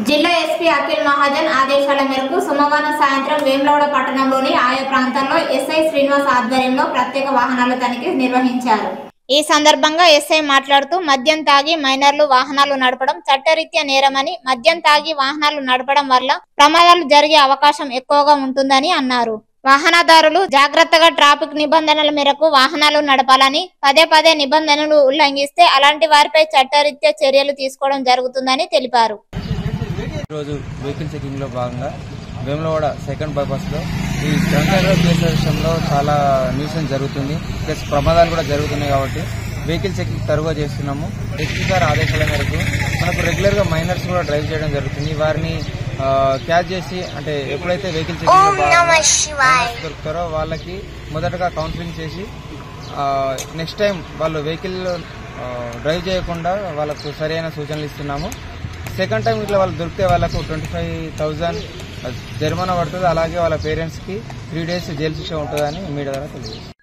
జిల్లా ఎస్పీ అఖిల్ మహాజన్ ఆదేశాల మేరకు సోమవారం సాయంత్రం వేములవాడ పట్టణంలోని ఆయా ప్రాంతాల్లో ఎస్ఐ శ్రీనివాస్ ఆధ్వర్యంలో ప్రత్యేక వాహనాల తనిఖీ నిర్వహించారు ఈ సందర్భంగా ఎస్ఐ మాట్లాడుతూ మద్యం తాగి మైనర్లు వాహనాలు నడపడం చట్టరీత్యా నేరమని మద్యం తాగి వాహనాలు నడపడం వల్ల ప్రమాదాలు జరిగే అవకాశం ఎక్కువగా ఉంటుందని అన్నారు వాహనదారులు జాగ్రత్తగా ట్రాఫిక్ నిబంధనల మేరకు వాహనాలు నడపాలని పదే పదే నిబంధనలు ఉల్లంఘిస్తే అలాంటి వారిపై చట్టరీత్యా చర్యలు తీసుకోవడం జరుగుతుందని తెలిపారు ఈరోజు వెహికల్ చెకింగ్ లో భాగంగా వేములవాడ సెకండ్ బైపాస్ లో ఈ డ్రంక్ కేసుల విషయంలో చాలా న్యూసెన్స్ జరుగుతుంది ప్లస్ ప్రమాదాలు కూడా జరుగుతున్నాయి కాబట్టి వెహికల్ చెకింగ్ తరువుగా చేస్తున్నాము ఎస్పీ గారి ఆదేశాల మేరకు మనకు రెగ్యులర్ గా మైనర్స్ కూడా డ్రైవ్ చేయడం జరుగుతుంది వారిని క్యాచ్ చేసి అంటే ఎప్పుడైతే వెహికల్ చెకింగ్ దొరుకుతారో వాళ్ళకి మొదటగా కౌన్సిలింగ్ చేసి నెక్స్ట్ టైం వాళ్ళు వెహికల్ డ్రైవ్ చేయకుండా వాళ్ళకు సరైన సూచనలు ఇస్తున్నాము సెకండ్ టైం ఇట్లా వాళ్ళు దొరికితే వాళ్ళకు ట్వంటీ ఫైవ్ థౌజండ్ జరిమానా పడుతుంది అలాగే వాళ్ళ పేరెంట్స్కి త్రీ డేస్ జైలు శిక్ష ఉంటుందని మీడియా ద్వారా తెలియజేస్తుంది